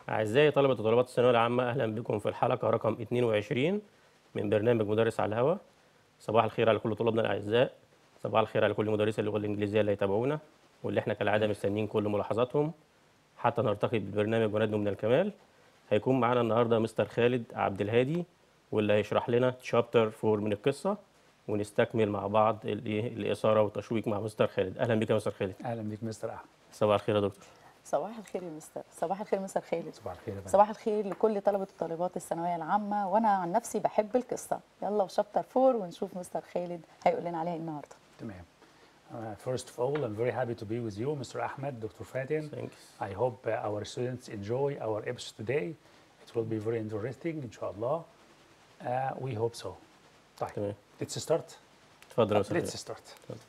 أعزائي طلبة وطالبات الثانوية العامة أهلا بكم في الحلقة رقم 22 من برنامج مدرس على الهواء صباح الخير على كل طلابنا الأعزاء صباح الخير على كل مدرسي اللغة الإنجليزية اللي يتابعونا واللي احنا كالعادة مستنيين كل ملاحظاتهم حتى نرتقي بالبرنامج وندنو من الكمال هيكون معانا النهارده مستر خالد عبد الهادي واللي هيشرح لنا تشابتر 4 من القصة ونستكمل مع بعض الإيه الإثارة والتشويق مع مستر خالد أهلا بك يا مستر خالد اهلا بيك مستر احمد صباح الخير يا دكتور صباح الخير يا مستر صباح الخير مستر خالد صباح الخير يا فندم صباح الخير لكل طلبة وطالبات الثانوية العامة وأنا عن نفسي بحب القصة يلا وشابتر 4 ونشوف مستر خالد هيقول لنا عليها إيه النهاردة تمام Uh, first of all, I'm very happy to be with you, Mr. Ahmed, Dr. Fatin. Thanks. I hope uh, our students enjoy our episode today. It will be very interesting, inshallah. Uh, we hope so. طيب, تمام let's start. اتفضل يا مستر Let's خالد start. اتفضل.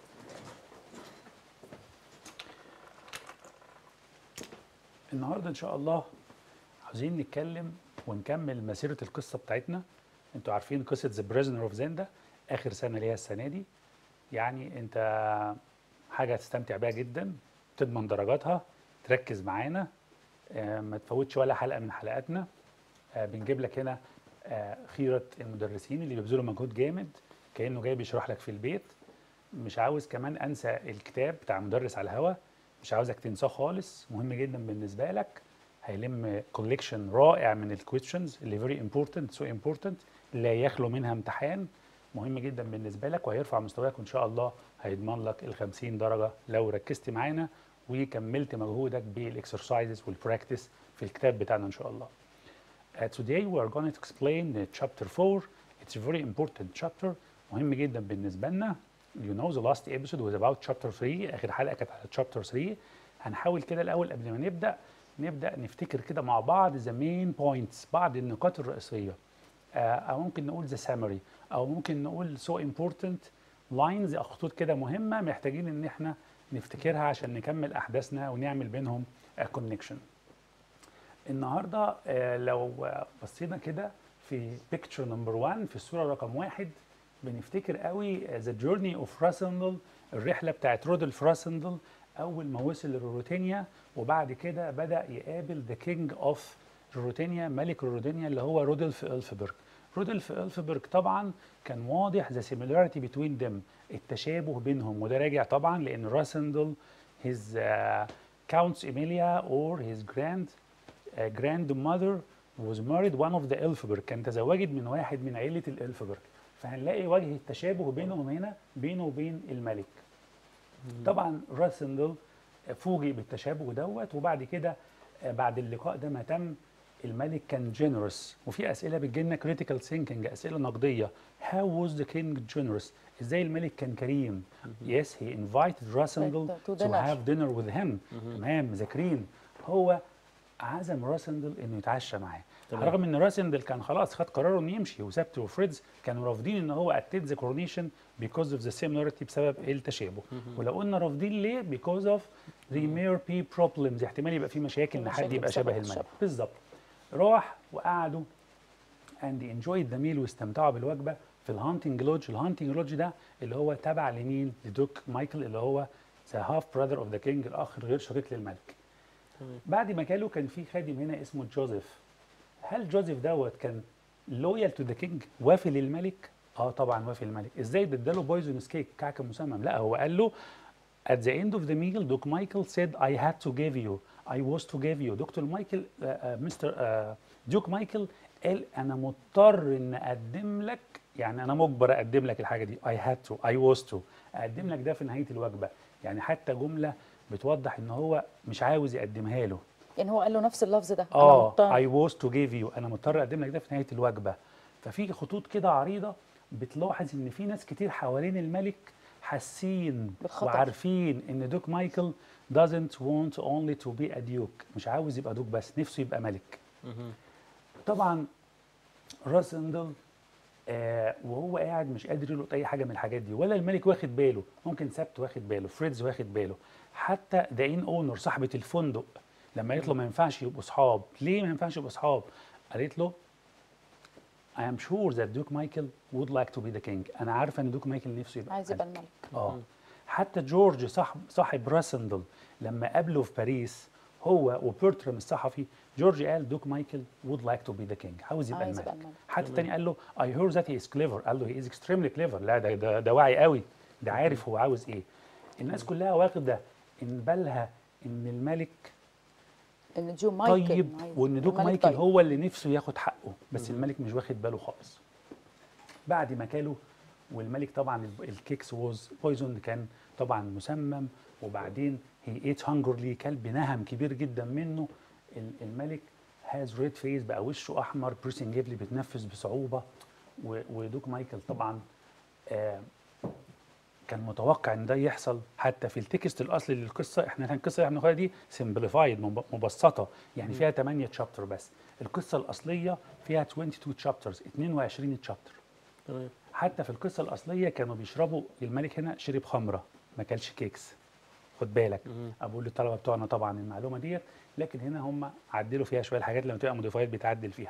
النهارده ان شاء الله عاوزين نتكلم ونكمل مسيره القصه بتاعتنا انتوا عارفين قصه ذا بريزنر اوف زندا اخر سنه ليها السنه دي يعني انت حاجه هتستمتع بيها جدا تضمن درجاتها تركز معانا آه، ما تفوتش ولا حلقه من حلقاتنا آه، بنجيب لك هنا آه، خيره المدرسين اللي بيبذلوا مجهود جامد كانه جاي بيشرح لك في البيت مش عاوز كمان انسى الكتاب بتاع مدرس على الهوا مش عاوزك تنساه خالص مهم جدا بالنسبه لك هيلم كوليكشن رائع من الكويشنز اللي فيري امبورتنت سو امبورتنت لا يخلو منها امتحان مهم جدا بالنسبه لك وهيرفع مستواك وان شاء الله هيضمن لك ال 50 درجه لو ركزت معانا وكملت مجهودك بالاكسرسايزز والبراكتس في الكتاب بتاعنا ان شاء الله. Uh, today we are going to explain the chapter 4. It's a very important chapter. مهم جدا بالنسبة لنا. You know the last episode was about chapter 3. آخر حلقة كانت على chapter 3. هنحاول كده الأول قبل ما نبدأ نبدأ نفتكر كده مع بعض the main points بعض النقاط الرئيسية. آه، أو ممكن نقول the summary أو ممكن نقول so important lines أو خطوط كده مهمة محتاجين إن إحنا نفتكرها عشان نكمل أحداثنا ونعمل بينهم connection. النهارده آه، لو آه، بصينا كده في بيكتشر نمبر 1 في الصوره رقم واحد بنفتكر قوي ذا جورني اوف راسندل الرحله بتاعت رودولف راسندل اول ما وصل لروتينيا وبعد كده بدا يقابل ذا كينج اوف روتينيا ملك روتينيا اللي هو رودولف الفبرج رودولف الفبرج طبعا كان واضح ذا سيميلاريتي بتوين ذم التشابه بينهم وده راجع طبعا لان راسندل his uh, counts Emilia or his grand uh, grandmother was married one of the Elfberg كان تزوجت من واحد من عيلة الإلفبرج فهنلاقي وجه التشابه بينهم هنا بينه وبين الملك طبعا راسندل فوجئ بالتشابه دوت وبعد كده آه، بعد اللقاء ده ما تم الملك كان جينيروس وفي اسئله بتجيلنا كريتيكال ثينكينج اسئله نقديه هاو was the king generous ازاي الملك كان كريم يس هي invited راسندل to to dinner. have dinner with him تمام مذاكرين هو عزم راسندل انه يتعشى معاه تمام. رغم ان راسندل كان خلاص خد قراره انه يمشي وسابته وفريدز كانوا رافضين ان هو اتيت ذا كورونيشن بيكوز اوف ذا سيميلاريتي بسبب التشابه ولو قلنا رافضين ليه بيكوز اوف ذا مير بي بروبلمز احتمال يبقى في مشاكل ان حد مشاكل يبقى بسبب شبه الملك الشبه. بالظبط راح وقعدوا اند enjoyed the meal واستمتعوا بالوجبه في الهانتنج لودج الهانتنج لودج ده اللي هو تبع لمين لدوك مايكل اللي هو ذا هاف براذر اوف ذا كينج الاخ الغير شقيق للملك تمام. بعد ما كانوا كان في خادم هنا اسمه جوزيف هل جوزيف دوت كان لويال تو ذا كينج وافي للملك اه طبعا وافي للملك ازاي ده اداله بويزونس كيك كعك مسمم لا هو قال له at the end of the meal دوك مايكل said I had to give you I was to give you دكتور مايكل مستر دوك مايكل قال انا مضطر ان اقدم لك يعني انا مجبر اقدم لك الحاجه دي I had to I was to اقدم لك ده في نهايه الوجبه يعني حتى جمله بتوضح ان هو مش عاوز يقدمها له يعني هو قال له نفس اللفظ ده أنا اه مضطر. اي was to give you انا مضطر اقدم لك ده في نهايه الوجبه ففي خطوط كده عريضه بتلاحظ ان في ناس كتير حوالين الملك حاسين بالخطر. وعارفين ان دوك مايكل doesn't want only to be a duke مش عاوز يبقى دوك بس نفسه يبقى ملك طبعا راسندل آه وهو قاعد مش قادر يلقط اي حاجه من الحاجات دي ولا الملك واخد باله ممكن سبت واخد باله فريدز واخد باله حتى ذا ان اونر صاحبه الفندق لما قالت له ما ينفعش يبقوا اصحاب ليه ما ينفعش يبقوا اصحاب قالت له I am sure that Duke Michael would like to be the king أنا عارفة إن دوك مايكل نفسه يبقى عايز يبقى ملك. الملك اه حتى جورج صاحب صاحب راسندل لما قابله في باريس هو وبيرترام الصحفي جورج قال دوك مايكل would like to be the king عاوز يبقى عايز يبقى الملك الملك. حتى التاني قال له I heard that he is clever قال له he is extremely clever لا ده ده, ده واعي قوي ده عارف هو عاوز ايه الناس كلها واخده ان بالها ان الملك ان جو مايكل طيب عايز- وان دوك الملك مايكل طيب. هو اللي نفسه ياخد حقه بس الملك مش واخد باله خالص بعد ما كاله والملك طبعا ال- الكيكس ووز بويزون كان طبعا مسمم وبعدين هي ايت هانجرلي كلب نهم كبير جدا منه ال- الملك هاز ريد فيس بقى وشه احمر بريسنج جيبلي بيتنفس بصعوبه و- ودوك مايكل طبعا آه كان متوقع ان ده يحصل حتى في التكست الاصلي للقصه احنا كان القصه اللي احنا بناخدها دي سمبليفايد مبسطه يعني فيها 8 تشابتر بس القصه الاصليه فيها 22 تشابترز 22 تشابتر تمام حتى في القصه الاصليه كانوا بيشربوا الملك هنا شرب خمره ما كلش كيكس خد بالك اقول للطلبه بتوعنا طبعا المعلومه ديت لكن هنا هم عدلوا فيها شويه الحاجات لما تبقى موديفايد بيتعدل فيها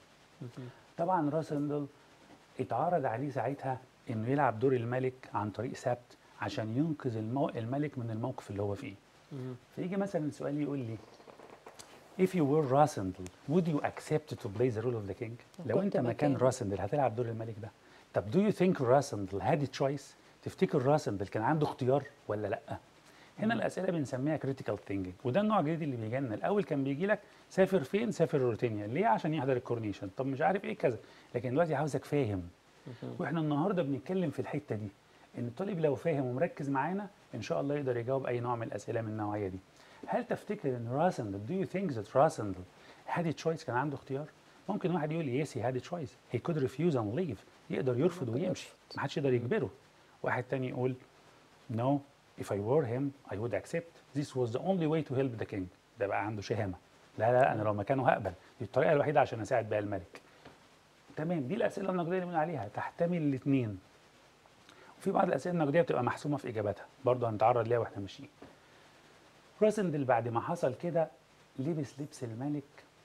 طبعا راسندل اتعرض عليه ساعتها انه يلعب دور الملك عن طريق سبت عشان ينقذ المو... الملك من الموقف اللي هو فيه فيجي مثلا سؤال يقول لي if you were راسندل would you accept to play the role of the king لو كنت انت مكان مكانه. راسندل هتلعب دور الملك ده طب do you think راسندل had a choice تفتكر راسندل كان عنده اختيار ولا لا هنا الاسئله بنسميها كريتيكال ثينكينج وده النوع الجديد اللي بيجي لنا الاول كان بيجي لك سافر فين سافر روتينيا ليه عشان يحضر الكورنيشن طب مش عارف ايه كذا لكن دلوقتي عاوزك فاهم واحنا النهارده بنتكلم في الحته دي ان الطالب لو فاهم ومركز معانا ان شاء الله يقدر يجاوب اي نوع من الاسئله من النوعيه دي هل تفتكر ان راسندل do you think that راسندل had a choice كان عنده اختيار ممكن واحد يقول لي yes he had a choice he could refuse and leave يقدر يرفض ويمشي ما حدش يقدر يجبره واحد تاني يقول no if I were him I would accept this was the only way to help the king ده بقى عنده شهامة لا لا أنا لو مكانه هقبل دي الطريقة الوحيدة عشان أساعد بيها الملك تمام دي الأسئلة النقدية اللي بنقول عليها تحتمل الاثنين وفي بعض الأسئلة النقدية بتبقى محسومة في إجابتها برضه هنتعرض ليها واحنا ماشيين راسندل بعد ما حصل كده لبس لبس الملك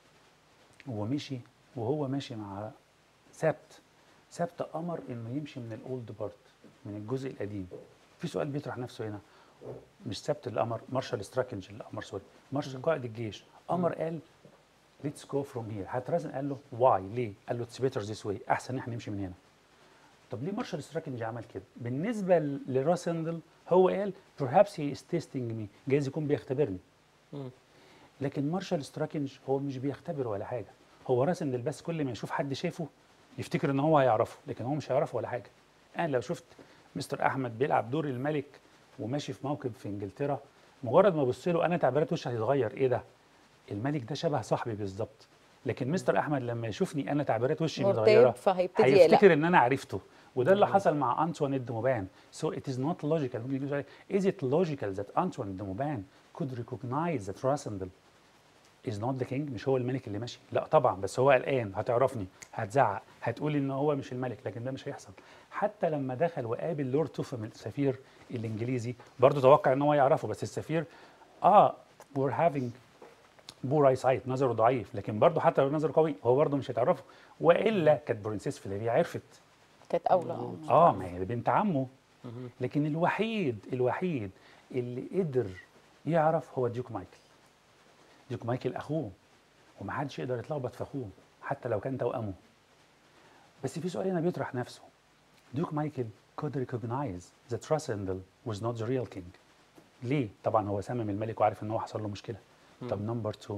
ومشي وهو ماشي مع سبت سبت امر انه يمشي من الاولد بارت من الجزء القديم في سؤال بيطرح نفسه هنا مش سبت اللي امر مارشال ستراكنج اللي امر سوري مارشال قائد الجيش امر قال ليتس جو فروم هير هترازن قال له واي ليه؟ قال له اتس بيتر ذيس واي احسن ان احنا نمشي من هنا طب ليه مارشال ستراكنج عمل كده؟ بالنسبه ل- لراسندل هو قال perhaps he is testing me جايز يكون بيختبرني مم. لكن مارشال ستراكنج هو مش بيختبر ولا حاجه هو راسندل بس كل ما يشوف حد شافه يفتكر ان هو هيعرفه لكن هو مش هيعرفه ولا حاجه انا لو شفت مستر احمد بيلعب دور الملك وماشي في موكب في انجلترا مجرد ما ابص له انا تعبيرات وشي هتتغير ايه ده الملك ده شبه صاحبي بالظبط لكن مستر احمد لما يشوفني انا تعبيرات وشي مرتبط متغيره فهيبتدي يقلق هيفتكر ان انا عرفته وده اللي حصل مع انطوان دي موبان so it is not logical ممكن يجي سؤال is it logical that انطوان دي موبان could recognize that Rasandel is not the king مش هو الملك اللي ماشي لا طبعا بس هو قلقان هتعرفني هتزعق هتقول ان هو مش الملك لكن ده مش هيحصل حتى لما دخل وقابل لورد توفم السفير الانجليزي برضه توقع ان هو يعرفه بس السفير اه we're having بور اي سايت نظره ضعيف لكن برضه حتى لو نظره قوي هو برضه مش هتعرفه والا كانت برنسيس فلافيا عرفت كانت اولى آه. اه ما هي بنت عمه لكن الوحيد الوحيد اللي قدر يعرف هو ديوك مايكل ديوك مايكل اخوه ومحدش يقدر يتلخبط في اخوه حتى لو كان توأمه بس في سؤال هنا بيطرح نفسه ديوك مايكل could recognize that Rasandel was not the real king ليه؟ طبعا هو سمم الملك وعارف ان هو حصل له مشكله طب نمبر 2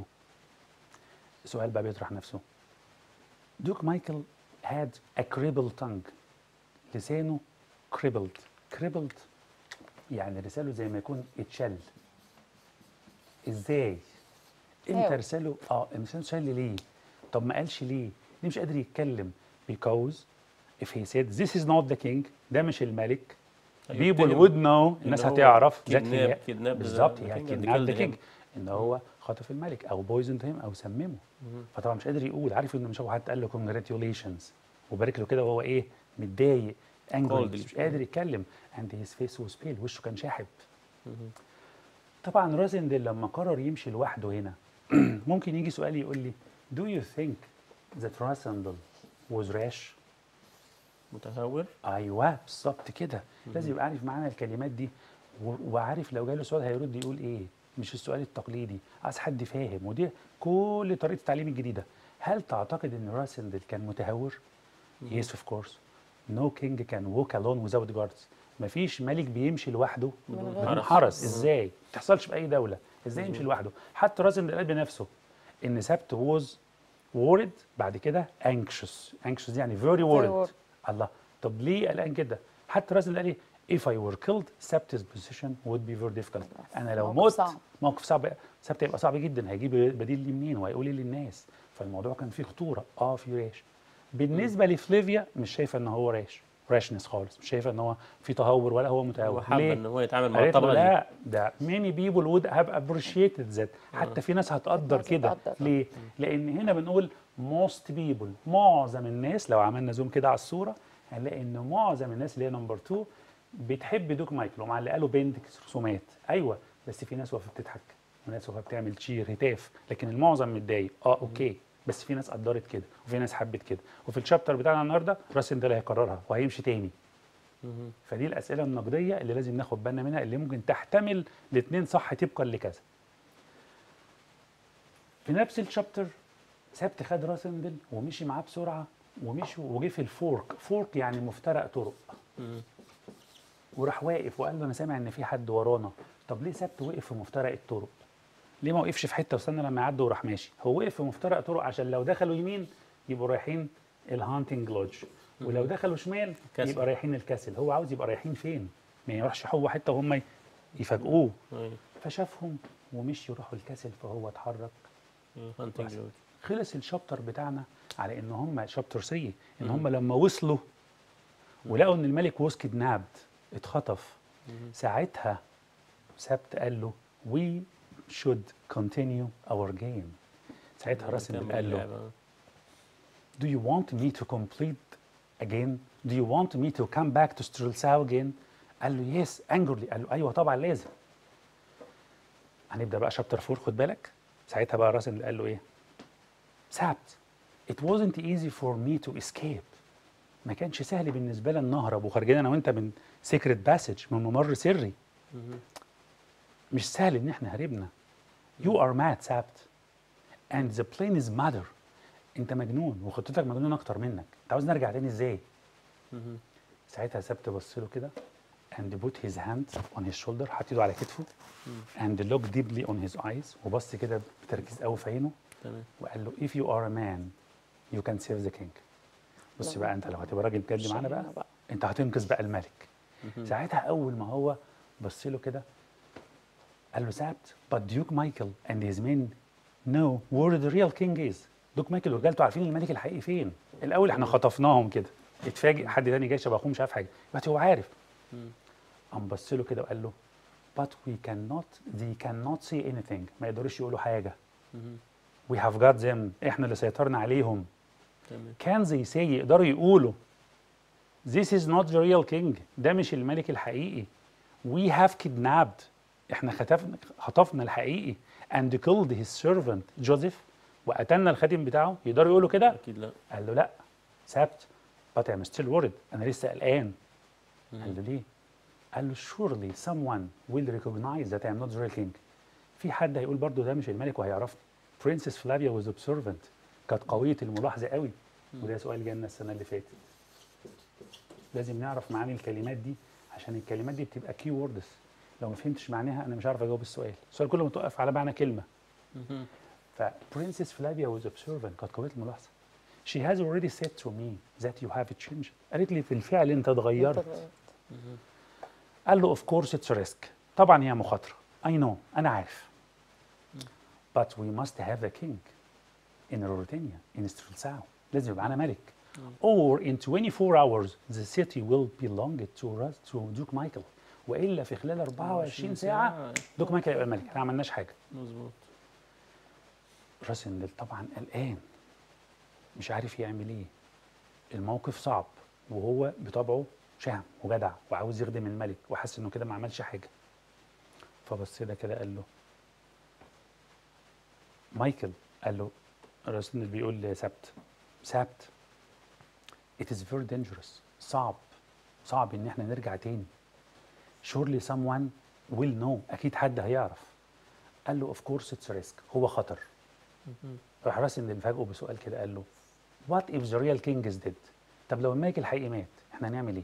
سؤال بقى بيطرح نفسه دوك مايكل had a crippled tongue لسانه crippled crippled يعني لسانه زي ما يكون اتشل ازاي انت How? رساله اه لسانه اتشل ليه طب ما قالش ليه ليه مش قادر يتكلم because if he said this is not the king ده مش الملك people هيتهم would know الناس إن هو هتعرف that kidnap- he- kidnap the- بالظبط the هي king and kidnap the killed him. king ان هو خطف الملك او poisoned him او سممه فطبعا مش قادر يقول عارف انه مش هو حتى قال له congratulations وبارك له كده وهو ايه متضايق angry Coldly. مش قادر يتكلم and his face was pale وشه كان شاحب طبعا رازندل لما قرر يمشي لوحده هنا ممكن يجي سؤال يقول لي do you think that Rasandel was rash متهور ايوه بالظبط كده لازم يبقى عارف معنى الكلمات دي و- وعارف لو جاله سؤال هيرد يقول ايه مش السؤال التقليدي عايز حد فاهم ودي كل طريقه التعليم الجديده هل تعتقد ان راسندل كان متهور يس اوف كورس نو كينج كان ووك الون ويزاوت جاردز مفيش ملك بيمشي لوحده من بدون غير حرس. حرس ازاي ما تحصلش في اي دوله ازاي يمشي لوحده حتى راسندل قال بنفسه ان سبت ووز وورد بعد كده انكشس انكشس دي يعني فيري وورد worried. الله طب ليه قلقان كده حتى راسل قال ايه if I were killed Sept's position would be very difficult انا لو موقف مت صعب. موقف صعب سبت هيبقى صعب جدا هيجيب بديل لي منين وهيقول ايه للناس فالموضوع كان فيه خطوره اه في ريش بالنسبه لفليفيا مش شايفه ان هو ريش راشنس خالص مش شايفه ان هو في تهور ولا هو هو متهور حابب ليه؟ ان هو يتعامل مع قالت له الطبقه دي لا ده many people would have appreciated that حتى في ناس هتقدر ناس كده هتقدر. ليه؟ لان هنا بنقول most people معظم الناس لو عملنا زوم كده على الصوره هنلاقي ان معظم الناس اللي هي نمبر 2 بتحب دوك مايكل ومعلقه له بندكس رسومات ايوه بس في ناس واقفه بتضحك وناس واقفه بتعمل تشير هتاف لكن المعظم متضايق اه اوكي بس في ناس قدرت كده وفي ناس حبت كده وفي الشابتر بتاعنا النهارده راسن ده اللي هيقررها وهيمشي تاني مهم. فدي الاسئله النقديه اللي لازم ناخد بالنا منها اللي ممكن تحتمل الاثنين صح طبقا لكذا في نفس الشابتر سبت خد راسندل ومشي معاه بسرعه ومشي وجه في الفورك فورك يعني مفترق طرق مهم. وراح واقف وقال له انا سامع ان في حد ورانا طب ليه سبت وقف في مفترق الطرق ليه ما وقفش في حته واستنى لما يعدوا وراح ماشي هو وقف في مفترق طرق عشان لو دخلوا يمين يبقوا رايحين الهانتنج لودج ولو دخلوا شمال كاسل. يبقى رايحين الكاسل هو عاوز يبقى رايحين فين ما يروحش هو حته وهم يفاجئوه أيوة. فشافهم ومشي يروحوا الكاسل فهو اتحرك هانتنج بس. لود. خلص الشابتر بتاعنا على ان هم شابتر 3 ان هم لما وصلوا ولقوا ان الملك ووز كيدنابد اتخطف ساعتها سبت قال له we should continue our game ساعتها راسم نكمل قال له اللعبة. do you want me to complete again do you want me to come back to Streltsau again قال له yes angrily قال له ايوه طبعا لازم هنبدا بقى شابتر 4 خد بالك ساعتها بقى راسم قال له ايه سبت it wasn't easy for me to escape ما كانش سهل بالنسبه لنا نهرب وخارجين انا وانت من سيكريت باسج من ممر سري مهم. مش سهل ان احنا هربنا you are mad سبت and the plane is mother انت مجنون وخطتك مجنون اكتر منك انت عاوز نرجع تاني ازاي مهم. ساعتها سبت بص له كده and put his hand on his shoulder حط ايده على كتفه and looked deeply on his eyes وبص كده بتركيز قوي في عينه تمام وقال له if you are a man you can save the king بص لو بقى انت لو هتبقى راجل بجد معانا بقى شايلنا بقى. انت هتنقذ بقى الملك مهم. ساعتها اول ما هو بص له كده قال له سبت but Duke Michael and his men know where the real king is دوك مايكل ورجالته عارفين الملك الحقيقي فين الاول احنا خطفناهم كده اتفاجئ حد تاني جاي شبه اخوه مش عارف حاجه دلوقتي هو عارف مم. قام بص له كده وقال له but we cannot they cannot say anything ما يقدروش يقولوا حاجه مهم. we have got them احنا اللي سيطرنا عليهم تمام كان زي say يقدروا يقولوا this is not the real king ده مش الملك الحقيقي we have kidnapped احنا خطفنا خطفنا الحقيقي and killed his servant جوزيف وقتلنا الخادم بتاعه يقدروا يقولوا كده اكيد لا قال له لا سبت but I'm still worried انا لسه قلقان قال له ليه قال له surely someone will recognize that I'm not the real king في حد هيقول برضو ده مش الملك وهيعرفني برنسس فلافيا was observant كانت قوية الملاحظة قوي وده سؤال جالنا السنة اللي فاتت لازم نعرف معاني الكلمات دي عشان الكلمات دي بتبقى كي ووردز لو ما فهمتش معناها انا مش عارف اجاوب السؤال السؤال كله متوقف على معنى كلمه مهم. فبرنسس فلافيا was observant كانت قوية الملاحظة she has already said to me that you have changed قالت لي في الفعل انت اتغيرت اتغيرت. قال له of course it's a risk طبعا هي مخاطرة I know أنا عارف but we must have a king in Ruritania in Strelsau لازم يبقى معانا ملك or in 24 hours the city will belong to Ras- to Duke Michael والا في خلال 24 ساعه دوك مايكل هيبقى الملك احنا ما عملناش حاجه مظبوط راسندل طبعا قلقان مش عارف يعمل ايه الموقف صعب وهو بطبعه شهم وجدع وعاوز يخدم الملك وحس انه كده ما عملش حاجه فبص ده كده قال له مايكل قال له راسندل بيقول لسبت سبت it is very dangerous صعب صعب ان احنا نرجع تاني surely someone will know اكيد حد هيعرف قال له اوف كورس اتس ريسك هو خطر راح راسندل فاجئه بسؤال كده قال له وات اف ذا ريال كينج از ديد طب لو الملك الحقيقي مات احنا هنعمل ايه؟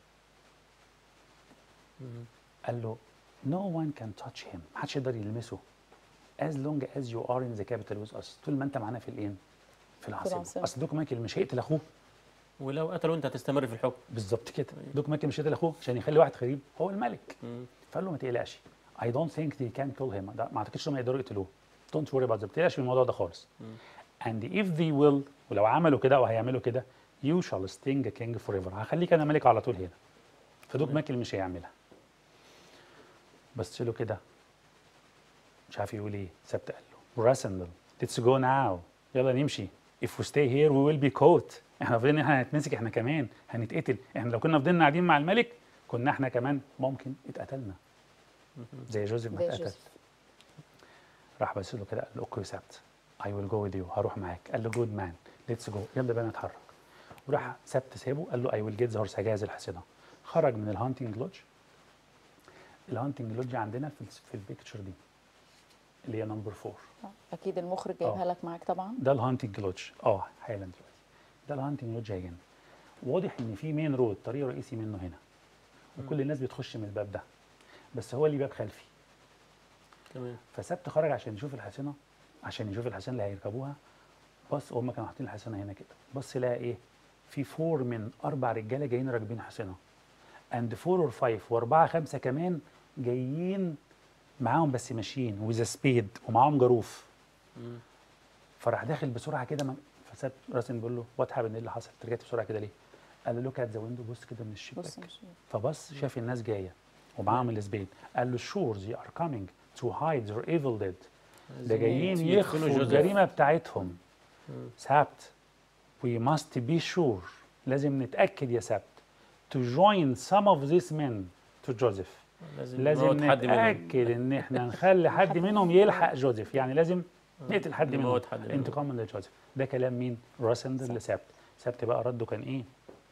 قال له no one can touch him محدش يقدر يلمسه as long as you are in the capital with us طول ما انت معانا في الايه؟ في العاصمه العاصمة. اصل دوك مايكل مش هيقتل اخوه ولو قتلوا انت هتستمر في الحكم بالظبط كده دوك مايكل مش هيقتل اخوه عشان يخلي واحد غريب هو الملك فقال له ما تقلقش I don't think they can kill him ده ما اعتقدش انهم يقدروا يقتلوه don't worry about that ما تقلقش من الموضوع ده خالص and if they will ولو عملوا كده وهيعملوا كده you shall sting a king forever هخليك انا ملك على طول هنا فدوك مايكل مش هيعملها بص له كده مش عارف يقول ايه سبت قال له راسندل let's go now يلا نمشي if we stay here we will be caught احنا فضلنا احنا هنتمسك احنا كمان هنتقتل احنا لو كنا فضلنا قاعدين مع الملك كنا احنا كمان ممكن اتقتلنا زي جوزيف ما ده اتقتل جوزيف راح بص له كده قال له اوكي سبت اي ويل جو وذ يو هروح معاك قال له جود مان ليتس جو يلا بينا نتحرك وراح سبت سابه قال له اي ويل جيت ذا هورس هجهز الحصينه خرج من الهانتنج لودج الهانتنج لودج عندنا في في البيكتشر دي اللي هي نمبر 4 آه، اكيد المخرج جايبها لك معاك طبعا ده الهانتنج لودج اه حالا دلوقتي ده الهانتنج لودج هيجي واضح ان في مين رود طريق رئيسي منه هنا وكل الناس بتخش من الباب ده بس هو ليه باب خلفي تمام فسبت خرج عشان يشوف الحصينه عشان يشوف الحصينه اللي هيركبوها بص هم كانوا حاطين الحصينه هنا كده بص لقى ايه في فور من اربع رجاله جايين راكبين حصينه اند فور اور فايف واربعه خمسه كمان جايين معاهم بس ماشيين وذا سبيد ومعاهم جاروف فراح داخل بسرعه كده من فسبت راسن بيقول له وات هابن ايه اللي حصل؟ انت رجعت بسرعه كده ليه؟ قال له لوك ات ذا ويندو بص كده من الشباك بص مش فبص شاف الناس جايه ومعاهم السبيد قال له شور they are coming to hide their evil dead ده جايين يدفنوا يخفوا جوزيف. الجريمه بتاعتهم سبت we must be sure لازم نتاكد يا سبت to join some of these men to Joseph لازم لازم نموت حد منهم. نتاكد ان احنا نخلي حد منهم يلحق جوزيف يعني لازم نقتل حد منهم نموت حد منهم. انتقاما لجوزيف ده كلام مين راسندل لسبت سبت بقى رده كان ايه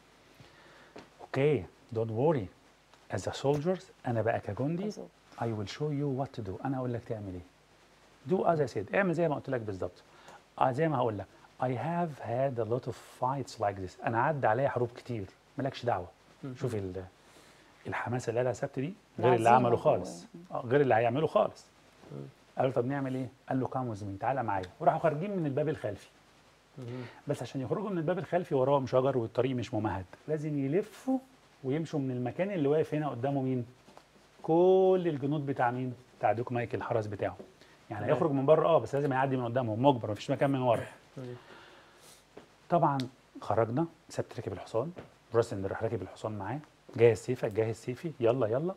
اوكي دونت وري از soldiers انا بقى كجندي بالظبط. I will show you what to do انا اقول لك تعمل ايه do as I said اعمل زي ما قلت لك بالظبط آه زي ما هقول لك I have had a lot of fights like this انا عدى عليا حروب كتير مالكش دعوه شوف ال- الحماسه اللي قالها سبت دي غير اللي العزيمة عمله جوه. خالص آه غير اللي هيعمله خالص قال له طب نعمل ايه قال له كام وزمين تعالى معايا وراحوا خارجين من الباب الخلفي بس عشان يخرجوا من الباب الخلفي وراهم شجر والطريق مش ممهد لازم يلفوا ويمشوا من المكان اللي واقف هنا قدامه مين كل الجنود بتاع مين بتاع دوك مايك الحرس بتاعه يعني تمام. هيخرج من بره اه بس لازم يعدي من قدامهم مجبر مفيش مكان من ورا طبعا خرجنا سبت ركب الحصان راسن راح راكب الحصان معاه جاهز سيفك جاهز سيفي يلا يلا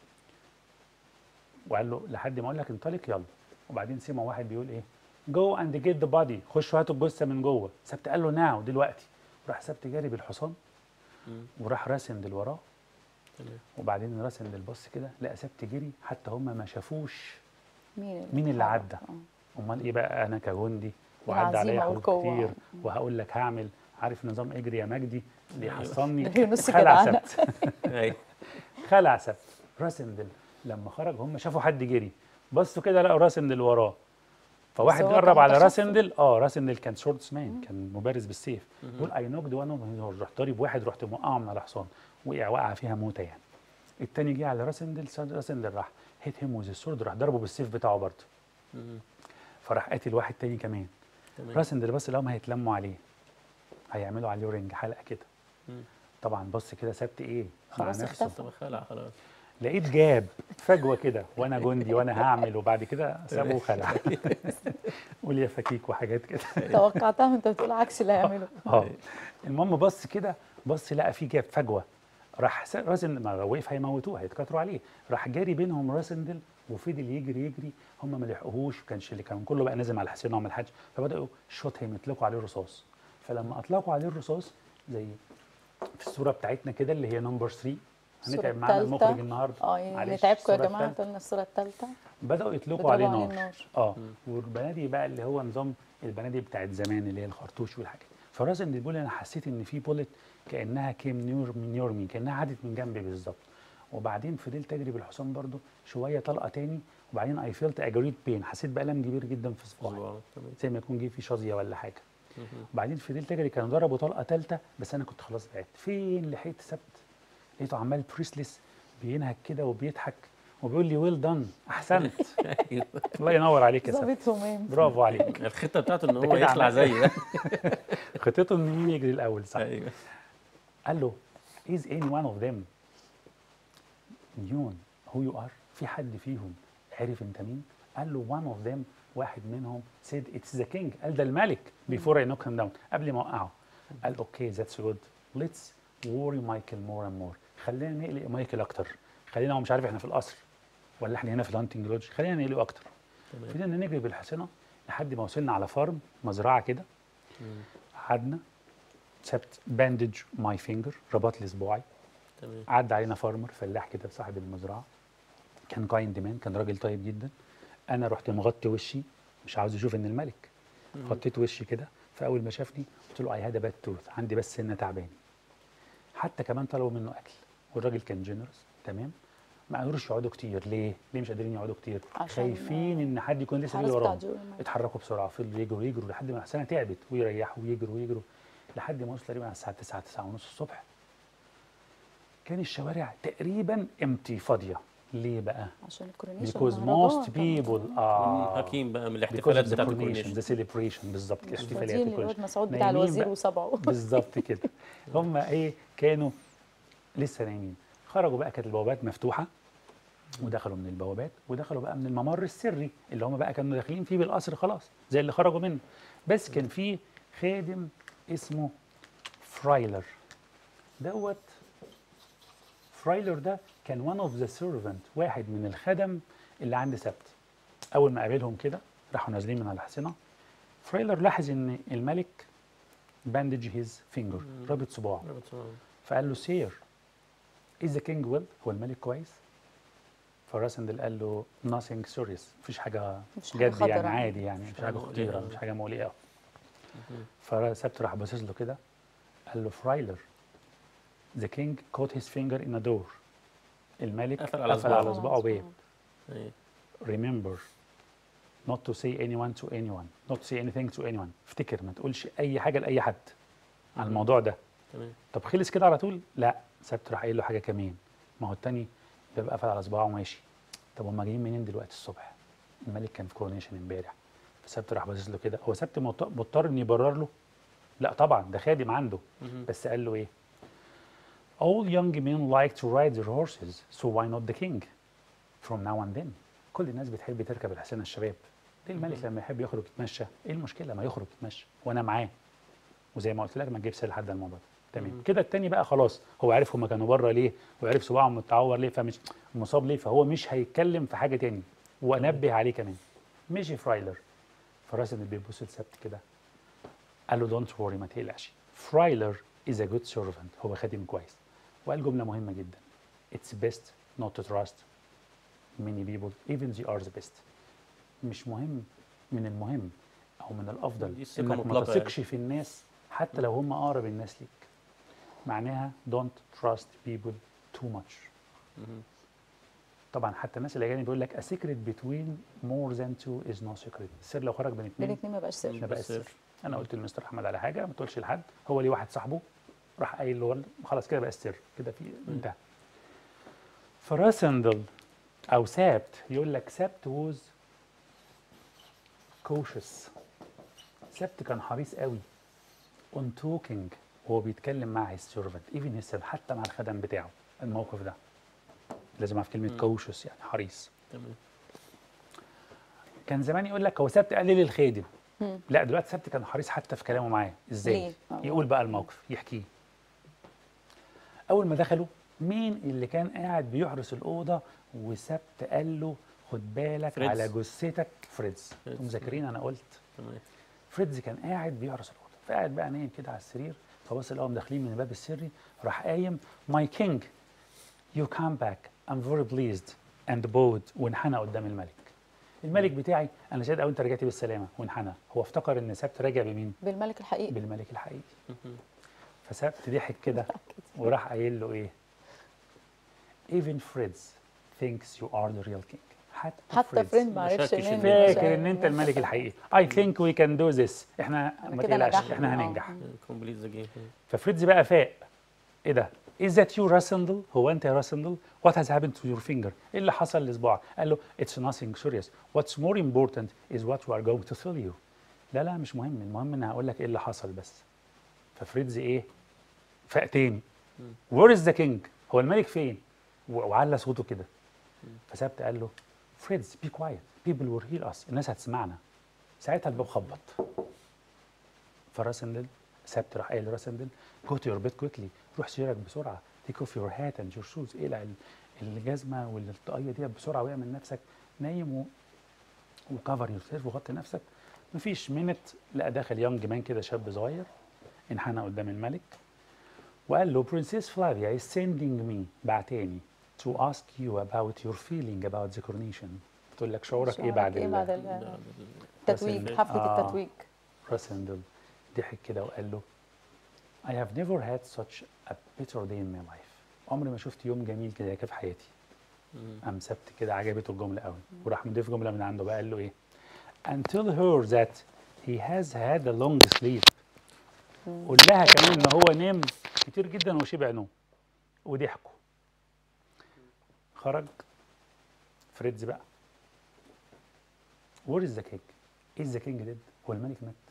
وقال له لحد ما اقول لك انطلق يلا وبعدين سمع واحد بيقول ايه جو اند جيت ذا بادي خشوا هاتوا الجثه من جوه سبت قال له ناو دلوقتي راح سبت جاري بالحصان وراح راسندل وراه تمام. وبعدين راسندل بص كده لقى سبت جري حتى هم ما شافوش مين اللي, مين اللي اتحرك؟ عدى؟ آه. امال ايه بقى انا كجندي وعدى عليا العزيمة حروب والقوة. كتير وهقول لك هعمل عارف نظام اجري يا مجدي اللي أيوة. يحصلني اللي هي نص خلع جدعنة. سبت ايوه خلع سبت راسندل لما خرج هم شافوا حد جري بصوا كده لقوا راسندل وراه فواحد هو قرب كان على تخفي. راسندل اه راسندل كان سورتس مان كان مبارز بالسيف يقول اي نوكد وان اوف هيز هورس رحت ضارب واحد رحت موقعه من على حصان وقع وقع فيها موته يعني التاني جه على راسندل ساد- راسندل راح هيت هيم وذ السورد راح ضربه بالسيف بتاعه برضه فراح قاتل واحد تاني كمان تمام راسندل بس لهم هيتلموا عليه هيعملوا عليه رينج حلقه كده مم. طبعا بص كده سبت ايه مع خلاص نفسه اختفى. طب خلع خلاص لقيت جاب فجوه كده وانا جندي وانا هعمل وبعد كده سابه وخلع قول يا فكيك وحاجات كده توقعتها وانت بتقول عكس اللي هيعمله اه المهم بص كده بص لقى في جاب فجوه راح س- راسن ما وقف هيموتوه هيتكاتروا عليه راح جاري بينهم راسندل وفضل يجري يجري هم ما لحقوهوش كانش اللي كان كله بقى نازل على الحصينه وما لحقش فبداوا شوت هيم يطلقوا عليه الرصاص فلما اطلقوا عليه الرصاص زي في الصوره بتاعتنا كده اللي هي نمبر 3 الصورة هنتعب معانا التالتة. المخرج النهارده اه يعني معلش، نتعبكم يا الصورة جماعه التالتة. قلنا الصوره الثالثه بداوا يطلقوا بيضربوا عليه عليه نار النار. اه والبنادق بقى اللي هو نظام البنادق بتاعت زمان اللي هي الخرطوش والحاجات فراسن بيقول انا حسيت ان في بولت كانها كيم نيور من يورمي كانها عدت من جنبي بالظبط وبعدين فضلت اجري بالحصان برضو شويه طلقه تاني وبعدين اي فيلت اجريد بين حسيت بالم كبير جدا في صباعي الله تمام زي ما يكون جه في شظيه ولا حاجه مهم. وبعدين فضلت اجري كانوا ضربوا طلقه ثالثه بس انا كنت خلاص بعدت فين لحقت سبت لقيته عمال بريسلس بينهك كده وبيضحك وبيقول لي ويل دان احسنت أيوه. الله ينور عليك يا سبت ظابط همام برافو عليك الخطه بتاعته ان ده هو كده يطلع عمل- زي خطته ان مين يجري الاول صح ايوه قال له is any one of them known who you are في حد فيهم عرف انت مين قال له one of them واحد منهم said it's the king قال ده الملك before I knock him down قبل ما اوقعه قال اوكي that's good let's worry مايكل more and more خلينا نقلق مايكل اكتر خلينا هو مش عارف احنا في القصر ولا احنا هنا في الهانتنج لودج خلينا نقلقه اكتر تمام فضلنا نجري بالحصنه لحد ما وصلنا على فارم مزرعه كده مم. قعدنا سبت باندج ماي فينجر ربط لي صباعي تمام عدى علينا فارمر فلاح كده صاحب المزرعه كان كايند مان كان راجل طيب جدا انا رحت مغطي وشي مش عاوز اشوف ان الملك غطيت وشي كده فاول ما شافني قلت له اي هاد باد توث عندي بس سنه تعباني حتى كمان طلبوا منه اكل والراجل كان جينرس تمام ما قدروش يقعدوا كتير ليه؟ ليه مش قادرين يقعدوا كتير؟ عشان، خايفين ان حد يكون لسه الحرس بيجي بتاع وراهم جورج. اتحركوا بسرعه فضلوا يجروا يجروا لحد ما الحسنه تعبت ويريحوا ويجروا ويجروا لحد ما وصلوا تقريبا على الساعه 9 9 ونص الصبح كان الشوارع تقريبا امتي فاضيه ليه بقى؟ عشان الكورونيشن because most people اه حكيم بقى من because الاحتفالات of the بتاعت coronation الكورنيشن the celebration بالظبط كده مش احتفاليات فاضيين الكورنيشن للواد مسعود بتاع نايمين الوزير بقى. وصبعه بالظبط كده هم ايه كانوا لسه نايمين خرجوا بقى كانت البوابات مفتوحه ودخلوا من البوابات ودخلوا بقى من الممر السري اللي هم بقى كانوا داخلين فيه بالقصر خلاص زي اللي خرجوا منه بس كان في خادم اسمه فرايلر دوت فرايلر ده كان one of the servant واحد من الخدم اللي عند سبت اول ما قابلهم كده راحوا نازلين من على الحصنه فرايلر لاحظ ان الملك باندج هيز فينجر رابط صباعه فقال له سير از ذا كينج ويل هو الملك كويس فراسندل قال له nothing serious مفيش حاجه مش حاجة جد يعني خطرة. عادي يعني مش حاجة حاجه مقلقة. خطيره مش حاجه مقلقه فسبت راح باصص له كده قال له فرايلر ذا كينج caught his finger in a door الملك قفل على قفل صباعه. على صباعه باب أيوة. remember not to say anyone to anyone not to say anything to anyone افتكر ما تقولش اي حاجه لاي حد عن الموضوع ده تمام طب خلص كده على طول لا سبت راح قايل له حاجه كمان ما هو التاني بيبقى قافل على صباعه وماشي طب هم جايين منين دلوقتي الصبح الملك كان في كورونيشن امبارح فسبت راح باصص له كده هو سبت مضط- مضطر ان يبرر له لا طبعا ده خادم عنده مهم. بس قال له ايه all young men like to ride their horses so why not the king from now and then كل الناس بتحب تركب الحصانه الشباب ليه الملك لما يحب يخرج يتمشى ايه المشكله ما يخرج يتمشى وانا معاه وزي ما قلت لك ما تجيبش سير لحد الموضوع ده تمام كده التاني بقى خلاص هو عارف هما كانوا بره ليه وعرف صباعهم متعور ليه فمش مصاب ليه فهو مش هيتكلم في حاجه تاني وانبه عليه كمان مشي فرايلر فراسل اللي بيبص لسبت كده قال له دونت وري ما تقلقش فرايلر از ا جود سيرفنت هو خادم كويس وقال جمله مهمه جدا اتس بيست نوت تو تراست many people even they are the best مش مهم من المهم او من الافضل دي الثقة انك ما مطلقة يعني. تثقش في الناس حتى لو هم اقرب الناس ليك معناها don't trust people too much مهم. طبعا حتى الناس الاجانب بيقول لك a secret between more than two is no secret السر لو خرج بين بين اتنين اتنين ما بقاش سر ما بقاش سر. سر انا قلت لمستر احمد على حاجه ما تقولش لحد هو ليه واحد صاحبه راح قايل له خلاص كده بقى السر كده في انتهى فراسندل او سابت يقول لك سابت ووز كوشس سابت كان حريص قوي اون توكينج وهو بيتكلم مع هيز سيرفنت ايفن هيز حتى مع الخدم بتاعه الموقف ده لازم اعرف كلمه كوشس يعني حريص تمام كان زمان يقول لك هو سبت قليل الخادم لا دلوقتي سبت كان حريص حتى في كلامه معاه ازاي ليه؟ آه. يقول بقى الموقف يحكيه اول ما دخلوا مين اللي كان قاعد بيحرس الاوضه وسبت قال له خد بالك فريدز. على جثتك فريدز انتم فريدز. مذاكرين انا قلت تمام فريدز كان قاعد بيحرس الاوضه فقاعد بقى نايم كده على السرير فبص لقاهم داخلين من الباب السري راح قايم ماي كينج يو كام باك ام فيري بليزد اند بود وانحنى قدام الملك الملك بتاعي انا سعيد قوي انت رجعتي بالسلامه وانحنى هو افتكر ان سبت راجع بمين بالملك الحقيقي بالملك الحقيقي مهم. فسبت ضحك كده وراح قايل له ايه even Fritz thinks you are the real king حتى حتى فريدز فريند ما عرفش شكش ان إن انت فاكر ان انت الملك الحقيقي اي ثينك وي كان دو ذس احنا أنا ما كده تقلقش نجحت. احنا آه. هننجح كومبليت ذا جيم ففريدز بقى فاق ايه ده Is that you راسندل؟ هو انت يا راسندل؟ What has happened to your finger؟ ايه اللي حصل لصباعك؟ قال له It's nothing serious. What's more important is what we are going to tell you. لا لا مش مهم، المهم ان هقول لك ايه اللي حصل بس. ففريدز ايه؟ فاق تاني. Where is the king؟ هو الملك فين؟ و- وعلى صوته كده. فسبت قال له فريدز be quiet people will hear us الناس هتسمعنا. ساعتها الباب خبط. فراسندل سبت راح قايل لراسندل جو تو يور بيت كويكلي روح سيرك بسرعه تيك اوف يور هات اند يور شوز اقلع ال- الجزمه والطاقيه دي بسرعه واعمل نفسك نايم و... وكفر يور سيلف وغطي نفسك مفيش منت لقى داخل يونج مان كده شاب صغير انحنى قدام الملك وقال له برنسيس فلافيا is sending me بعتاني to ask you about your feeling about the coronation بتقول لك شعورك ايه بعد ايه ال- بعد ال- التتويج راسندل. حفله آه. التتويج راسندل ضحك كده وقال له I have never had such a bitter day in my life عمري ما شفت يوم جميل كده كده في حياتي قام سبت كده عجبته الجملة قوي وراح مضيف جملة من عنده بقى قال له ايه and tell her that he has had a long sleep قول لها كمان ان هو نام كتير جدا وشبع نوم وضحكوا خرج فريدز بقى where is the king is the king dead هو الملك مات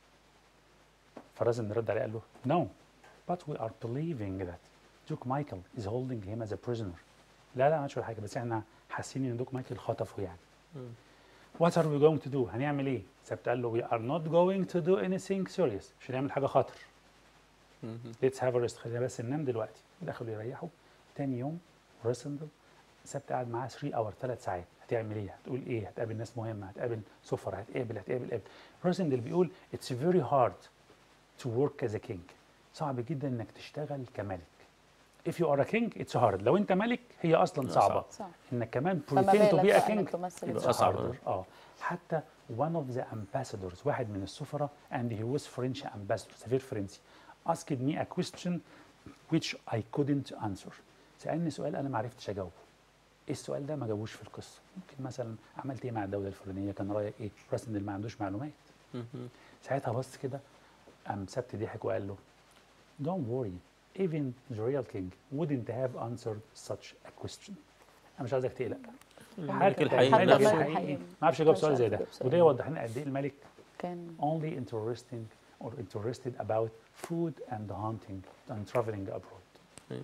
فرازن رد عليه قال له no but we are believing that Duke Michael is holding him as a prisoner لا لا ما عملش ولا حاجه بس احنا حاسين ان دوك مايكل خطفه يعني what are we going to do هنعمل ايه سبت قال له we are not going to do anything serious مش هنعمل حاجه خطر let's have a rest خلينا بس ننام دلوقتي دخلوا يريحوا تاني يوم ريسندل سبت قاعد معاه 3 اور 3 ساعات هتعمل ايه هتقول ايه هتقابل ناس مهمه هتقابل سفر هتقابل هتقابل هتقابل ريسندل بيقول it's very hard to work as a king صعب جدا انك تشتغل كملك if you are a king it's hard لو انت ملك هي اصلا لا، صعبه صعب انك كمان فما pretend to بالك be a بقى king انك تمثل يبقى It's أصعب. harder. اه حتى one of the ambassadors واحد من السفراء and he was French ambassador سفير فرنسي asked me a question which I couldn't answer سألني سؤال أنا ما عرفتش أجاوبه إيه السؤال ده ما جاوبوش في القصة ممكن مثلا عملت إيه مع الدولة الفلانية كان رأيك إيه راسندل ما عندوش معلومات ساعتها بص كده قام سبت ضحك وقال له don't worry even the real king wouldn't have answered such a question أنا مش عايزك تقلق الملك حتى الحقيقي حتى الملك الملك نفسه الحقيقي. الحقيقي ما عرفش يجاوب مش سؤال زي عارف ده يجاوب سؤال. وده يوضح لنا قد ايه الملك كان only interesting or interested about food and hunting and traveling abroad. أيوة.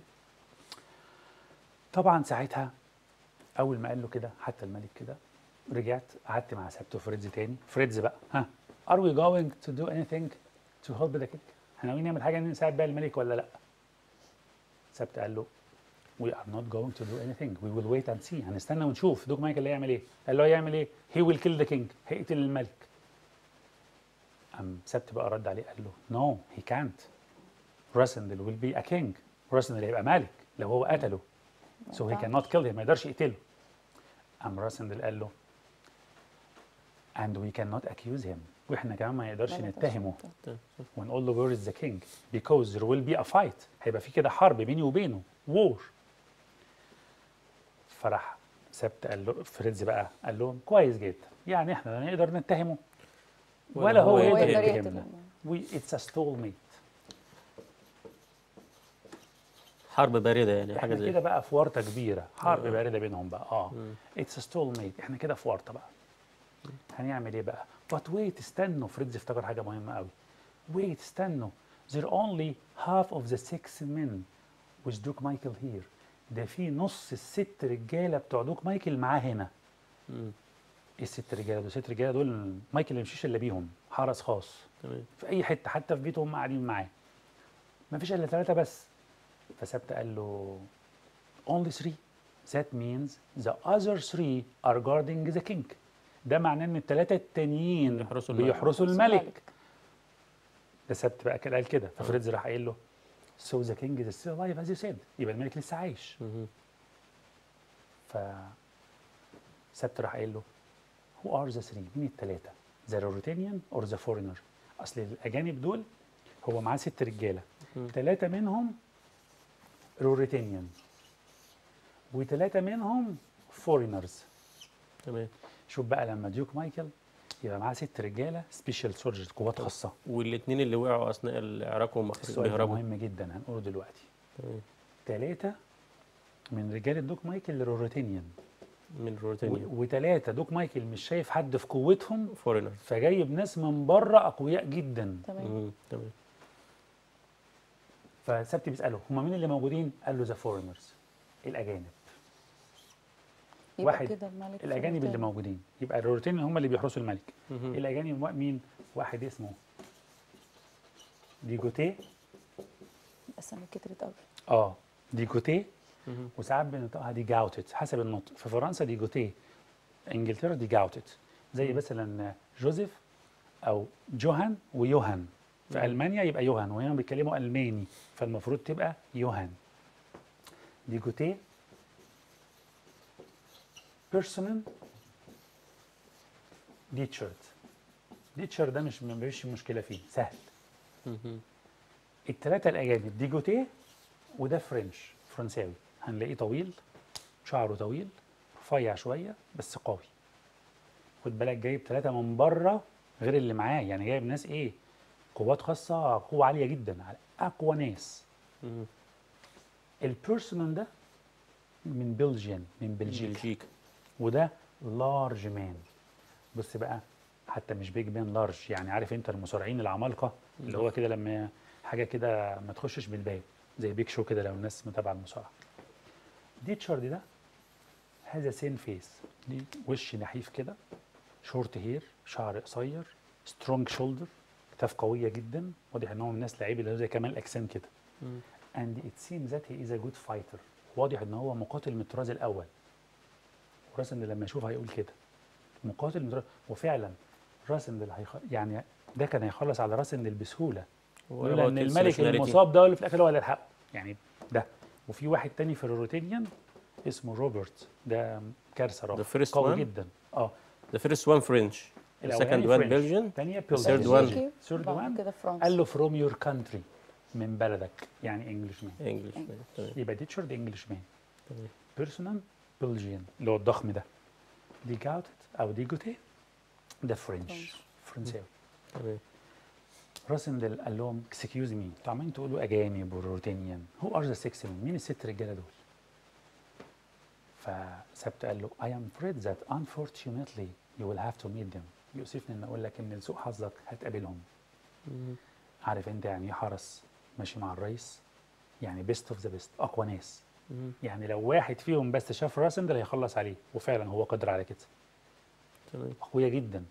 طبعا ساعتها اول ما قال له كده حتى الملك كده رجعت قعدت مع سبت وفريدز تاني فريدز بقى ها are we going to do anything to help the king احنا ناويين نعمل حاجه نساعد بيها الملك ولا لا سبت قال له we are not going to do anything we will wait and see هنستنى ونشوف دوك مايكل هيعمل ايه قال له هيعمل ايه he will kill the king هيقتل الملك قام سبت بقى رد عليه قال له no he can't راسندل will be a king راسندل هيبقى ملك لو هو قتله so he cannot kill him ما يقدرش يقتله قام راسندل قال له and we cannot accuse him واحنا كمان ما نقدرش ما نقدرش نتهمه نتهم. ونقول له where is the king because there will be a fight هيبقى في كده حرب بيني وبينه war فراح سبت قال له فريدز بقى قال لهم كويس جدا يعني احنا لا نقدر نتهمه ولا ولا هو هو يقدر يقدر يقتل. يتهمنا we it's a stalemate حرب بارده يعني حاجه احنا زي كده بقى في ورطه كبيره حرب آه. بارده بينهم بقى اه مم. اتس ستول ميت احنا كده في ورطه بقى هنعمل ايه بقى بات ويت استنوا فريدز افتكر حاجه مهمه قوي ويت استنوا there only half of the six men with دوك مايكل here ده في نص الست رجاله بتوع دوك مايكل معاه هنا مم. ايه الست رجاله دول الست رجاله دول مايكل ما يمشيش الا بيهم حرس خاص تمام في اي حته حتى في بيته هم قاعدين معاه ما فيش الا ثلاثه بس فسبت قال له only three that means the other three are guarding the king ده معناه ان الثلاثه التانيين بيحرسوا الملك. بيحرسوا الملك ده سبت بقى كده قال كده ففريدز راح قايل له so the king is still alive as you said يبقى الملك لسه عايش مهم. ف سبت راح قايل له who are the three مين الثلاثه the Ruritanian or the foreigner اصل الاجانب دول هو معاه ست رجاله مم. ثلاثه منهم روريتانيان وثلاثه منهم فورينرز تمام شوف بقى لما ديوك مايكل يبقى معاه ست رجاله سبيشال سولجرز قوات خاصه والاثنين اللي وقعوا اثناء عراقهم السؤال ده بيهربوا مهم جدا هنقوله دلوقتي تمام. ثلاثه من رجال دوك مايكل لروتينيان من روتينيا وثلاثه دوك مايكل مش شايف حد في قوتهم فورينرز فجايب ناس من بره اقوياء جدا تمام تمام فسبت بيساله هم مين اللي موجودين؟ قال له ذا فورنرز الاجانب يبقى واحد كده الملك الاجانب اللي فلسطين. موجودين يبقى الروتين هم اللي بيحرسوا الملك مهم. الاجانب وا- مين؟ واحد اسمه ديجوتيه الاسامي كترت قوي اه ديجوتيه مهم. وساعات بنطقها دي جاوتت حسب النطق في فرنسا دي جوتيه انجلترا دي جاوتت زي مثلا جوزيف او جوهان ويوهان في مم. المانيا يبقى يوهان وهنا بيتكلموا الماني فالمفروض تبقى يوهان دي جوتيه بيرسونال ديتشارد ديتشارد ده مش مفيش مشكله فيه سهل مهم. الثلاثه الاجانب دي جوتيه وده فرنش فرنساوي هنلاقيه طويل شعره طويل رفيع شويه بس قوي خد بالك جايب ثلاثه من بره غير اللي معاه يعني جايب ناس ايه قوات خاصه قوه عاليه جدا على اقوى ناس مهم. البيرسونال ده من بلجيان من بلجيكا بلجيكا وده لارج مان بص بقى حتى مش بيج مان لارج يعني عارف انت المصارعين العمالقه اللي هو كده لما حاجه كده ما تخشش بالباب زي بيك شو كده لو الناس متابعه المصارعه دي تشارد ده هذا سين فيس دي وش نحيف كده شورت هير شعر قصير سترونج شولدر كتاف قويه جدا واضح ان هو من الناس لعيب اللي هو زي كمال اجسام كده مم. and it seems that he is a good fighter واضح ان هو مقاتل من الطراز الاول وراسندل لما يشوف هيقول كده مقاتل من الطراز وفعلا راسندل هيخ... يعني ده كان هيخلص على راسندل بسهوله لولا ان الملك المصاب ده هو اللي في الاخر هو اللي يلحقه يعني ده وفي واحد تاني في الروتينيان اسمه روبرت ده كارثه رابعه The first قوي one? جدا اه The first one French The second one Belgian الثانيه third one. بلجيكي، ثيرد بعد وان كده فرنسا قال له فروم يور كانتري من بلدك يعني انجلش مان English تمام يبقى ديتشارد انجلش مان تمام بيرسونال بلجيان اللي هو الضخم ده دي جاوتت او دي جوتيه ده فرنش فرنش. فرنساوي تمام راسندل قال لهم اكسكيوز مي انتوا عمالين تقولوا اجانب وروتينيان هو ار ذا سكس مين الست رجاله دول؟ فسبت قال له I am afraid that unfortunately you will have to meet them يؤسفني ان اقول لك ان لسوء حظك هتقابلهم مم. عارف انت يعني ايه حرس ماشي مع الرئيس يعني بيست اوف ذا بيست اقوى ناس مم. يعني لو واحد فيهم بس شاف راسندل هيخلص عليه وفعلا هو قادر على كده تمام قويه جدا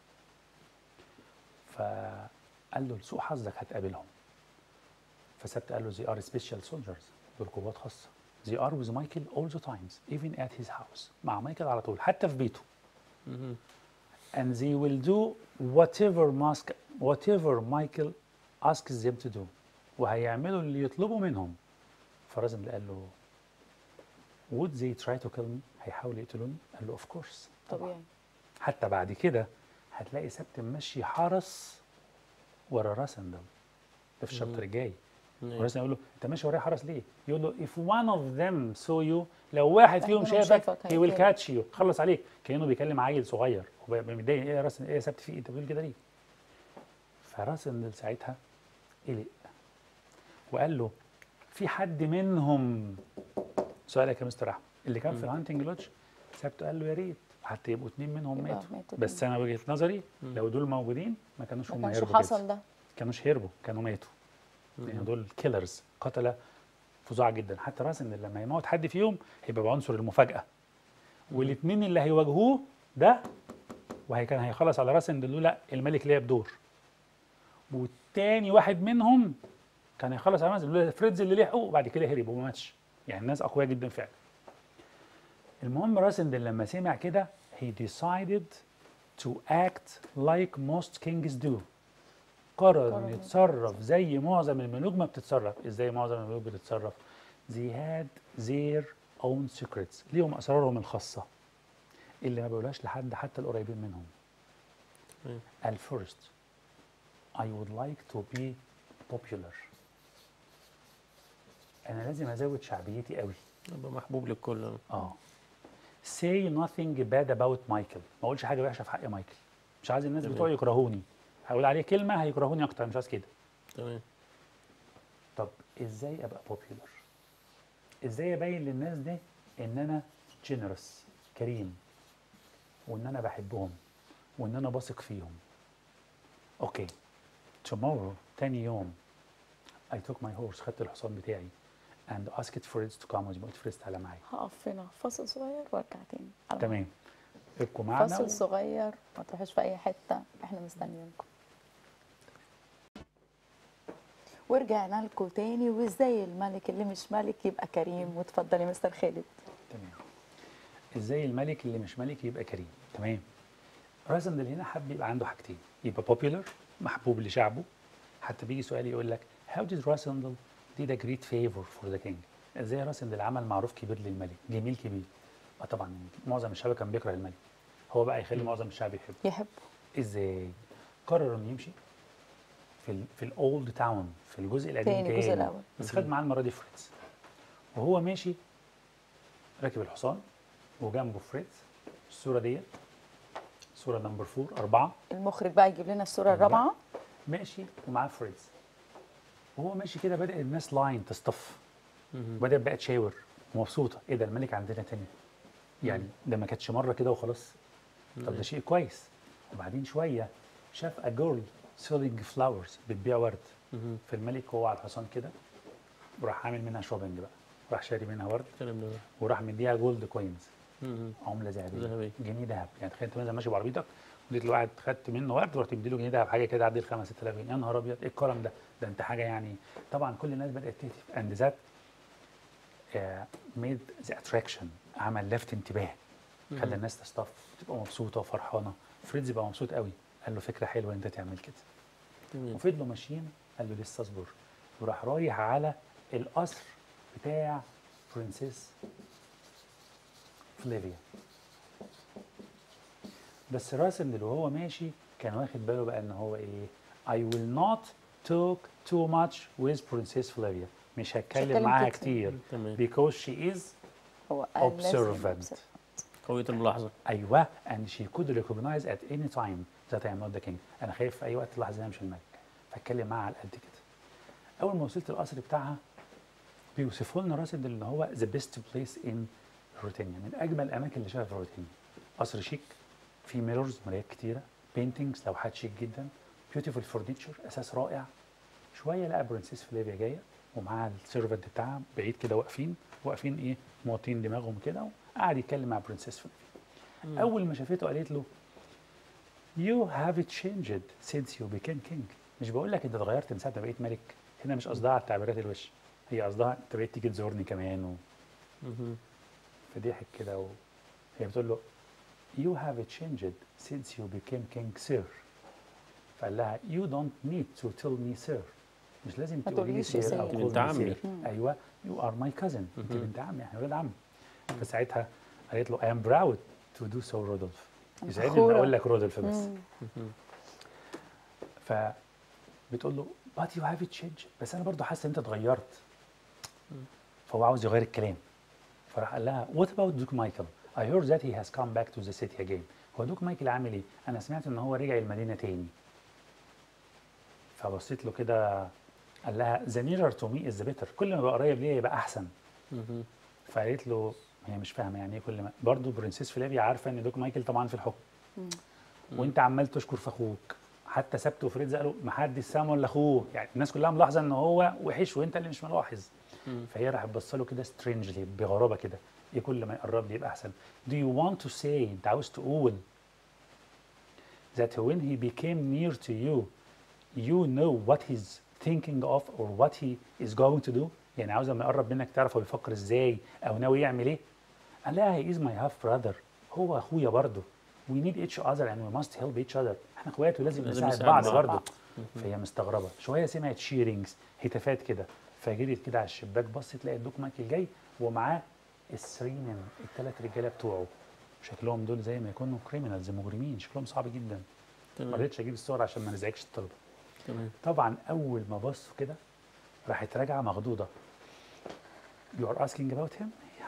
فقال له لسوء حظك هتقابلهم فسبت قال له they are special soldiers دول قوات خاصه they are with Michael all the times even at his house مع مايكل على طول حتى في بيته مم. and they will do whatever mask whatever Michael asks them to do وهيعملوا اللي يطلبوا منهم فرازم قال له would they try to kill me هيحاولوا يقتلوني قال له of course طبعا طبيعي حتى بعد كده هتلاقي سبت ماشي حرس ورا راسندل ده في الشابتر الجاي مم. وراسندل يقول له انت ماشي ورايا حرس ليه؟ يقول له if one of them saw you لو واحد فيهم منهم شافك شافك he will هيقتلك. catch you خلص عليك كانه بيكلم عيل صغير هو بيبقى متضايق ايه يا راسندل ايه يا سبت في إيه؟ انت بتقول كده ليه؟ فراسندل ساعتها قلق وقال له في حد منهم سؤالك يا مستر احمد اللي كان في الهانتنج لودج سبته قال له يا ريت حتى يبقوا اتنين منهم يبقى ماتوا ماتوا بس انا وجهه نظري لو دول موجودين ما كانوش ما هم كانش هيربوا حصل كده ده كانوش هيربوا كانوا ماتوا يعني دول كيلرز قتله فظاع جدا حتى راس ان لما يموت حد فيهم هيبقى بعنصر المفاجاه والاثنين اللي هيواجهوه ده وهي كان هيخلص على راس ان دول لا الملك لعب دور والتاني واحد منهم كان هيخلص على راس دول فريدز اللي لحقه وبعد كده هرب وما ماتش يعني الناس اقوياء جدا فعلا المهم راسندل لما سمع كده he decided to act like most kings do قرر قرر انه إنه يتصرف زي معظم الملوك ما بتتصرف ازاي معظم الملوك بتتصرف they had their own secrets ليهم اسرارهم الخاصه اللي ما بيقولهاش لحد حتى القريبين منهم مم. قال first I would like to be popular انا لازم ازود شعبيتي قوي يبقى محبوب للكل اه say nothing bad about مايكل ما اقولش حاجه وحشه في حق مايكل مش عايز الناس تمام. بتوعي يكرهوني هقول عليه كلمه هيكرهوني اكتر مش عايز كده تمام طب ازاي ابقى بوبيولار ازاي ابين للناس دي ان انا جينيرس كريم وان انا بحبهم وان انا بثق فيهم اوكي tomorrow تاني يوم I took my horse خدت الحصان بتاعي and asked Fritz to come with me قلت فريدز تعالى معايا هقف هنا فاصل صغير وارجع تاني على تمام ابقوا معانا فاصل صغير ما تروحوش في اي حته احنا مستنيينكم ورجعنا لكم تاني وازاي الملك اللي مش ملك يبقى كريم وتفضلي مستر خالد تمام ازاي الملك اللي مش ملك يبقى كريم تمام رازندل هنا حب يبقى عنده حاجتين يبقى popular محبوب لشعبه حتى بيجي سؤال يقول لك how did Rasandel did a great favor for the king ازاي راسندل عمل معروف كبير للملك جميل كبير اه طبعا معظم الشعب كان بيكره الملك هو بقى يخلي معظم الشعب يحبه يحب ازاي قرر انه يمشي في ال في الاولد تاون في الجزء القديم تاني الجزء الأول. بس خد معاه المره دي فريتز وهو ماشي راكب الحصان وجنبه فريتز الصوره ديت صوره نمبر فور اربعه المخرج بقى يجيب لنا الصوره الرابعه ماشي ومعاه فريتز وهو ماشي كده بدا الناس لاين تصطف مهم. بدأ بقى تشاور ومبسوطه ايه ده الملك عندنا تاني يعني ده ما كانتش مره كده وخلاص طب ده شيء كويس وبعدين شويه شاف a girl selling flowers بتبيع ورد مهم. فالملك هو على الحصان كده وراح عامل منها شوبينج بقى راح شاري منها ورد الكلام ده بقى. وراح مديها جولد كوينز مهم. عمله ذهبيه ذهبية. جنيه ذهب يعني تخيل انت مثلا ماشي بعربيتك وديت له واحد خدت منه ورد ورحت مديله جنيه ذهب حاجه كده عدي ال 5 6000 جنيه يا نهار ابيض ايه الكرم ده ده انت حاجه يعني طبعا كل الناس بدات تهتف اند ذات ميد ذا اتراكشن عمل لفت انتباه خلى الناس تصطف تبقى مبسوطه وفرحانه فريدز يبقى مبسوط قوي قال له فكره حلوه انت تعمل كده تمام وفضلوا ماشيين قال له لسه اصبر وراح رايح على القصر بتاع برنسيس فليفيا بس راسندل وهو ماشي كان واخد باله بقى ان هو ايه I will not talk too much with Princess Flavia مش هتكلم هتكلم معاها كتير. كتير تمام because she is هو قال لازم observant قوية الملاحظة ايوه and she could recognize at any time that I am not the king انا خايف في اي وقت تلاحظ ان انا مش الملك فاتكلم معاها على قد كده اول ما وصلت القصر بتاعها بيوصفوا لنا راسل ان هو the best place in روتينيا من اجمل الاماكن اللي شافها في روتينيا قصر شيك فيه ميرورز مرايات كتيره بينتينجز لوحات شيك جدا بيوتيفول فورنيتشر اساس رائع شويه لقى برنسيس فليفيا جايه ومعاها السيرفنت بتاعها بعيد كده واقفين واقفين ايه موطين دماغهم كده وقعد يتكلم مع برنسيس فليفيا اول ما شافته قالت له You have changed since you became king مش بقول لك انت اتغيرت من ساعه ما بقيت ملك هنا مش قصدها على تعبيرات الوش هي قصدها انت بقيت تيجي تزورني كمان و... مهم. فضحك كده و... هي بتقول له You have changed since you became king sir فقال لها You don't need to tell me sir مش لازم ما تقولي لي تقوليش يا sir او سيد. call بنت me عمي. sir. ايوه You are my cousin انت مهم. بنت عمي احنا ولاد عم فساعتها قالت له I am proud to do so رودولف أنا يسعدني ان فخورة. اقول لك رودولف بس مم. مهم. فبتقول له but you have changed بس انا برضو حاسه ان انت اتغيرت فهو عاوز يغير الكلام فراح قال لها what about دوك مايكل I heard that he has come back to the city again هو دوك مايكل عامل ايه انا سمعت ان هو رجع المدينه تاني فبصيت له كده قال لها the nearer to me is the better كل ما بقى قريب ليا يبقى احسن مهم. فقالت له هي مش فاهمه يعني ايه كل ما برضه برنسيس فلافيا عارفه ان دوك مايكل طبعا في الحكم وانت عمال تشكر في اخوك حتى سبت وفريد قالوا ما حدش سامه الا اخوه يعني الناس كلها ملاحظه ان هو وحش وانت اللي مش ملاحظ مم. فهي راحت بص له كده سترينجلي بغرابه كده ايه كل ما يقرب لي يبقى احسن do you want to say انت عاوز تقول that when he became near to you you know what he's thinking of or what he is going to do يعني عاوز لما يقرب منك تعرف هو بيفكر ازاي او ناوي يعمل ايه قال لها he is my half brother هو اخويا برضه we need each other and we must help each other احنا اخوات ولازم لازم نساعد نساعد بعض بعض. برضه فهي مستغربه شويه سمعت شيرنجز هتافات كده فجريت كده على الشباك بصت لقيت دوك مايكل جاي ومعاه السرينن الثلاث رجاله بتوعه شكلهم دول زي ما يكونوا كريمنالز مجرمين شكلهم صعب جدا ما تمام رضيتش اجيب الصور عشان ما نزعجش الطلبه تمام طبعا اول ما بصوا كده راحت راجعه مخضوضه You are asking about him?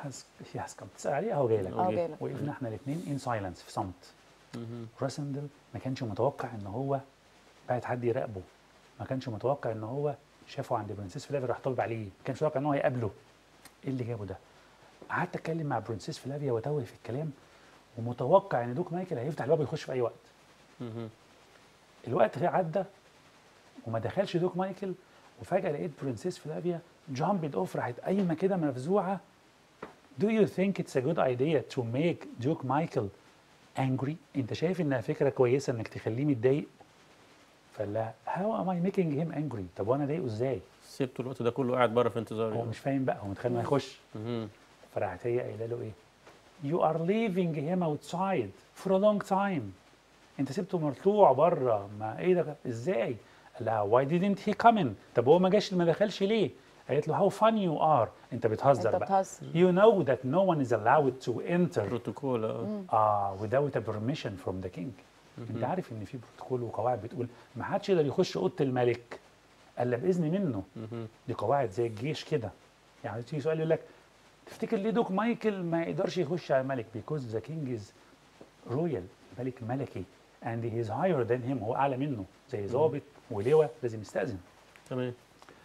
هاز هي هاز كم تسال عليه اهو جاي لك اه أوكي. جايلك وقفنا احنا الاثنين ان سايلنس في صمت مهم. راسندل ما كانش متوقع ان هو بعت حد يراقبه ما كانش متوقع ان هو شافه عند برنسيس فلافيا راح طالب عليه ما كانش متوقع ان هو يقابله ايه اللي جابه ده قعدت اتكلم مع برنسيس فلافيا واتوه في الكلام ومتوقع ان دوك مايكل هيفتح الباب ويخش في اي وقت مهم. الوقت عدى وما دخلش دوك مايكل وفجاه لقيت برنسيس فلافيا جامبد اوف راحت قايمه كده مفزوعه Do you think it's a good idea to make Duke Michael angry؟ أنت شايف إنها فكرة كويسة إنك تخليه متضايق؟ فقال لها How am I making him angry؟ طب وأنا أضايقه إزاي؟ سبته الوقت ده كله قاعد بره في انتظار هو مش فاهم بقى هو متخيل إنه هيخش مهم. فراحت هي قايله له ايه؟ You are leaving him outside for a long time. انت سبته مرطوع بره ما ايه ده ازاي؟ قال لها why didn't he come in؟ طب هو ما جاش ما دخلش ليه؟ قالت له how funny you are انت بتهزر انت بقى. بتهزر You know that no one is allowed to enter بروتوكول اه uh, without a permission from the king. انت عارف ان في بروتوكول وقواعد بتقول ما حدش يقدر يخش اوضه الملك الا باذن منه. مهم. دي قواعد زي الجيش كده يعني تيجي سؤال يقول لك تفتكر ليه دوك مايكل ما يقدرش يخش على الملك because the king is royal ملك ملكي and he is higher than him هو اعلى منه زي ضابط ولواء لازم يستاذن تمام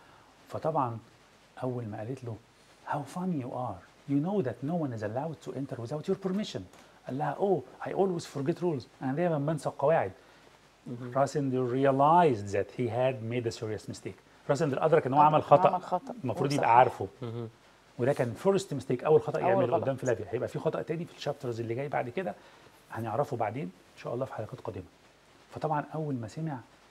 فطبعا اول ما قالت له how funny you are you know that no one is allowed to enter without your permission قال لها oh I always forget rules انا دايما بنسى القواعد راسندل realized that he had made a serious mistake راسندل ادرك ان هو عمل خطا عمل خطأ. المفروض وصح. يبقى عارفه مهم. وده كان فيرست ميستيك اول خطا أول يعمله غلط. قدام فلافيا هيبقى في خطا تاني في الشابترز اللي جاي بعد كده هنعرفه بعدين ان شاء الله في حلقات قادمه فطبعا اول ما سمع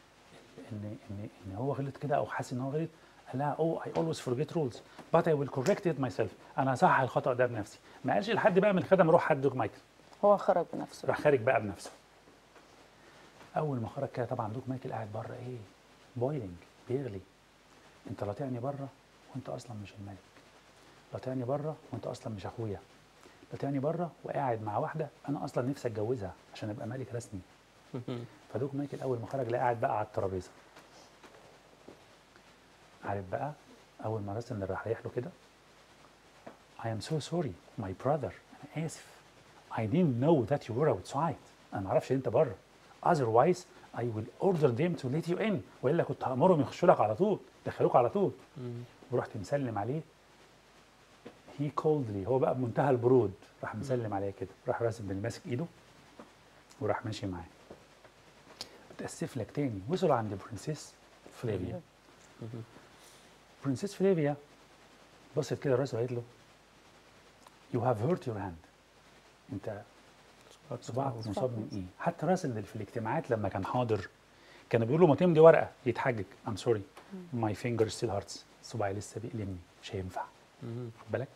ان ان ان هو غلط كده او حاسس ان هو غلط قال لها اوه اي اولويز فورجيت رولز but I will correct it myself انا هصحح الخطا ده بنفسي ما قالش لحد بقى من الخدم روح حد دوك مايكل هو خرج بنفسه راح خارج بقى بنفسه اول ما خرج كده طبعا دوك مايكل قاعد بره ايه بويلنج بيغلي انت لطعني بره وانت اصلا مش الملك لطعني بره وانت اصلا مش اخويا لطعني بره وقاعد مع واحده انا اصلا نفسي اتجوزها عشان ابقى ملك رسمي مهم. فدوك مايكل اول ما خرج لقى قاعد بقى على الترابيزه عارف بقى اول ما راسل راح رايح له كده I am so sorry my brother انا اسف I didn't know that you were outside انا ما اعرفش إن انت بره otherwise I will order them to let you in والا كنت هامرهم يخشوا لك على طول يدخلوك على طول مم. ورحت مسلم عليه he called لي هو بقى بمنتهى البرود راح مسلم عليه كده راح راسم بن ماسك ايده وراح ماشي معاه اتأسف لك تاني وصلوا عند برنسيس فلافيا مهم. برنسيس فلافيا بصت كده الراس وقالت له you have hurt your hand انت صباعك مصاب من ايه حتى راسل في الاجتماعات لما كان حاضر كانوا بيقولوا ما تمضي ورقه يتحجج I'm sorry my finger still hurts صباعي لسه بيألمني مش هينفع مهم. خد بالك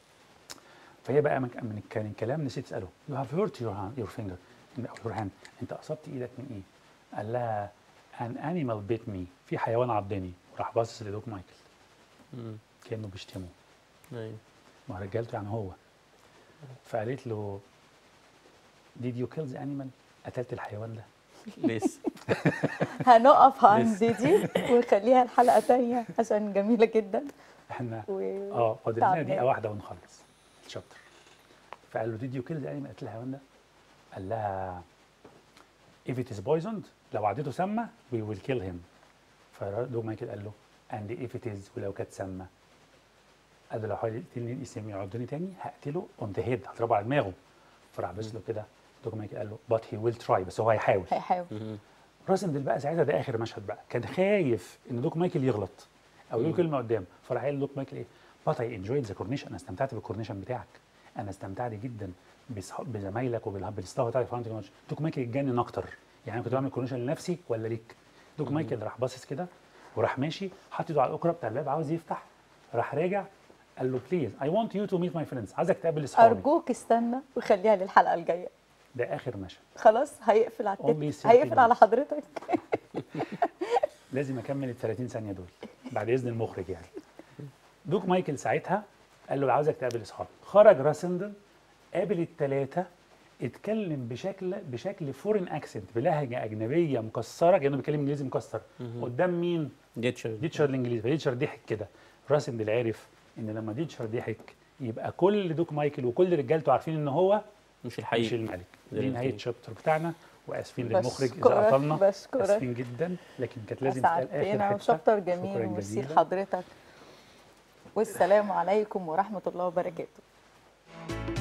فهي بقى من من كان الكلام نسيت تساله you have hurt your hand your finger your hand انت اصبت ايدك من ايه؟ قال لها an animal bit me في حيوان عضني راح باصص لدوك مايكل مم. كانه بيشتمه ايوه ما رجالته يعني هو فقالت له did you kill the animal قتلت الحيوان ده لسه هنقف عند دي ونخليها الحلقه تانية عشان جميله جدا احنا و... اه فاضل لنا تعبان. دقيقه واحده ونخلص الشابتر فقال له did you kill the animal قتلت الحيوان ده قال لها if it is poisoned لو عدته سامه we will kill him فدوج مايكل قال له and if it is ولو كانت سامه قال له لو حاول يقتلني الاسم يعضني تاني هقتله اون ذا هيد هضربه على دماغه فراح بص له كده دوج مايكل قال له but he will try بس هو هيحاول هيحاول مهم. راسندل بقى ساعتها ده اخر مشهد بقى كان خايف ان دوك مايكل يغلط او يقول كلمه قدام فراح قال لدوك مايكل ايه بات اي انجويد ذا كورنيشن انا استمتعت بالكورنيشن بتاعك انا استمتعت جدا بصح- بزمايلك وبالستاف بتاعك في هانتنج لونش دوك مايكل اتجنن اكتر يعني انا كنت بعمل كورنيشن لنفسي ولا ليك دوك مايكل راح باصص كده وراح ماشي حاطط ايده على الاكره بتاع الباب عاوز يفتح راح راجع قال له بليز اي ونت يو تو ميت ماي فريندز عايزك تقابل اصحابي ارجوك استنى وخليها للحلقه الجايه ده اخر مشهد خلاص هيقفل على Only التك 30 هيقفل على minutes. حضرتك لازم اكمل ال 30 ثانيه دول بعد اذن المخرج يعني دوك مايكل ساعتها قال له عاوزك تقابل اصحابي خرج راسندل قابل الثلاثه اتكلم بشكل بشكل فورين اكسنت بلهجه اجنبيه مكسره كانه بيتكلم انجليزي مكسر قدام مين؟ ديتشر ديتشر الانجليزي فديتشر ضحك كده راسندل عرف ان لما ديتشر ضحك يبقى كل دوك مايكل وكل رجالته عارفين ان هو مش مش الحقيقي الملك زي دي ما نهايه قلت. الشابتر بتاعنا واسفين للمخرج بشكرك- اذا قطلنا بشكرك اسفين جدا لكن كانت لازم تتقال اخر اسعدتنا حته وشابتر جميل شكراً وميرسي جزيلاً. لحضرتك والسلام عليكم ورحمه الله وبركاته